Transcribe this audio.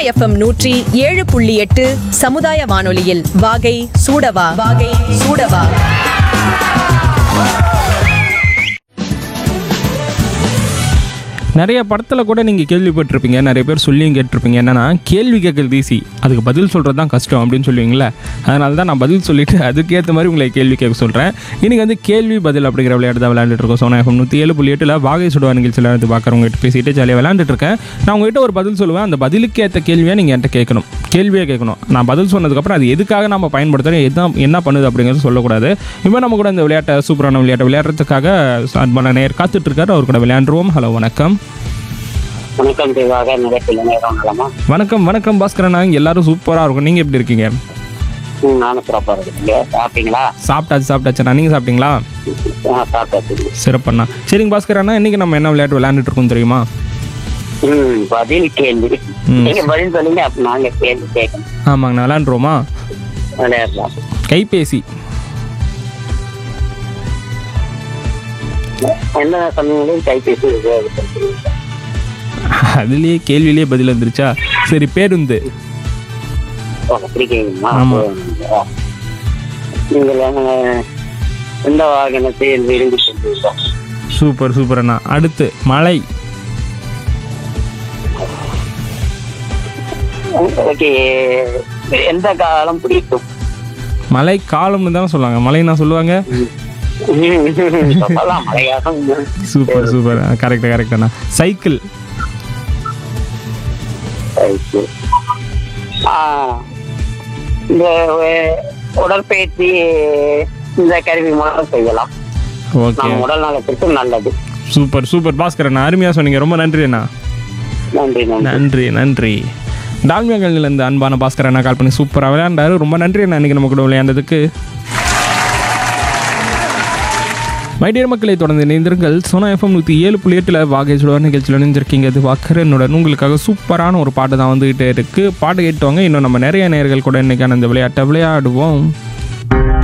FM நூற்றி ஏழு புள்ளி எட்டு சமுதாய வானொலியில் வாகை சூடவா வாகை சூடவா நிறைய படத்தில் கூட நீங்கள் கேள்விப்பட்டிருப்பீங்க நிறைய பேர் சொல்லியும் கேட்டிருப்பீங்க என்னன்னா கேள்வி கேட்கறது ஈஸி அதுக்கு பதில் சொல்கிறது தான் கஷ்டம் அப்படின்னு சொல்லுவீங்களே அதனால தான் நான் பதில் சொல்லிட்டு அதுக்கேற்ற மாதிரி உங்களை கேள்வி கேட்க சொல்கிறேன் இன்றைக்கி வந்து கேள்வி பதில் அப்படிங்கிற விளையாட்டு தான் விளையாண்டுட்டு இருக்கோம் சோனா எஃப்எம் நூற்றி ஏழு புள்ளி எட்டில் வாகை சுடுவா நிகழ்ச்சியில் வந்து பார்க்குறவங்ககிட்ட பேசிட்டு ஜாலியாக விளையாண்டுட்டு இருக்கேன் நான் உங்ககிட்ட ஒரு பதில் சொல்லுவேன் அந்த பதிலுக்கு ஏற்ற கேள்வியை நீங்கள் என்கிட்ட கேட்கணும் கேள்வியே கேட்கணும் நான் பதில் சொன்னதுக்கப்புறம் அது எதுக்காக நம்ம பயன்படுத்துகிறோம் எது என்ன பண்ணுது அப்படிங்கிறது சொல்லக்கூடாது இப்போ நம்ம கூட இந்த விளையாட்டை சூப்பரான விளையாட்டை விளையாடுறதுக்காக அன்பான நேர் காத்துட்டு இருக்காரு அவர் கூட விளையாண்டுருவோம் ஹலோ வணக்கம் வணக்கம் தேவாக நிகழ்ச்சியில் நேரம் நலமா வணக்கம் வணக்கம் பாஸ்கரண்ணா இங்க எல்லாரும் சூப்பராக இருக்கும் நீங்கள் எப்படி இருக்கீங்க ம், நானும் சிறப்பாக இருக்கீங்க சாப்பிட்டீங்களா சாப்பிட்டாச்சு சாப்பிட்டாச்சுண்ணா நீங்கள் சாப்பிட்டீங்களா ஆ சாப்பிட்டாச்சு சிறப்பண்ணா சரிங்க பாஸ்கரண்ணா இன்னைக்கு நம்ம என்ன விளையாட்டு விளையாண்டுட்டு இருக்கோம் தெரியுமா ம் பதில் கேள்வி ம். நீங்க பதில் சொல்லுங்க அப்ப நாங்க கேள்வி கேட்கணும் ஆமாங்கண்ணா விளையாண்டுருவோமா விளையாடலாம் கைபேசி எந்த சமயங்களையும் கைபேசி உபயோகப்படுத்துறீங்க அதுலேயே கேள்வியிலேயே பதில் வந்துருச்சா சரி பேருந்து ஓ, அப்படி கேட்கணுமா ஆமா. நீங்கள் என்ன- எந்த வாகனத்தில் விரும்பி சென்றீர்கள் சூப்பர் சூப்பர் அண்ணா அடுத்து மலை உங்களுக்கு எந்த காலம் பிடிக்கும் மலை காலம்னு தானே சொல்லுவாங்க மலைன்னா சொல்லுவாங்க சொல்லலாம் மழையாகும் சூப்பர் சூப்பர் கரெக்ட் கரெக்ட் அண்ணா சைக்கிள் ரைட்டு. ஆ, இந்த அஹ், உடற்பயிற்சி இந்த கருவி மூலம் செய்யலாம் ஓகே நம்ம உடல் நலத்திற்கு நல்லது சூப்பர் சூப்பர் பாஸ்கர் அண்ணா அருமையாக சொன்னீங்க ரொம்ப நன்றி அண்ணா நன்றி நன்றி நன்றி நன்றி டால்மியாங்கல்லேருந்து அன்பான பாஸ்கர் அண்ணா கால் பண்ணி சூப்பராக விளையாண்டாரு ரொம்ப நன்றி அண்ணா இன்னைக்கு நம்ம கூட விளையாண்டதுக்கு மைடியர் மக்களை தொடர்ந்து இணைந்திருங்கள் சோனா எஃப்எம் நூற்றி ஏழு புள்ளி எட்டில் வாகை சுடுவார் நிகழ்ச்சியில் இணைஞ்சிருக்கீங்க அது வாக்கரனுடன் உங்களுக்காக சூப்பரான ஒரு பாட்டு தான் வந்துகிட்டே இருக்குது பாட்டு கேட்டுவாங்க இன்னும் நம்ம நிறைய நேர்கள் கூட இன்னைக்கான இந்த விளையாட்டை விளையாடுவோம்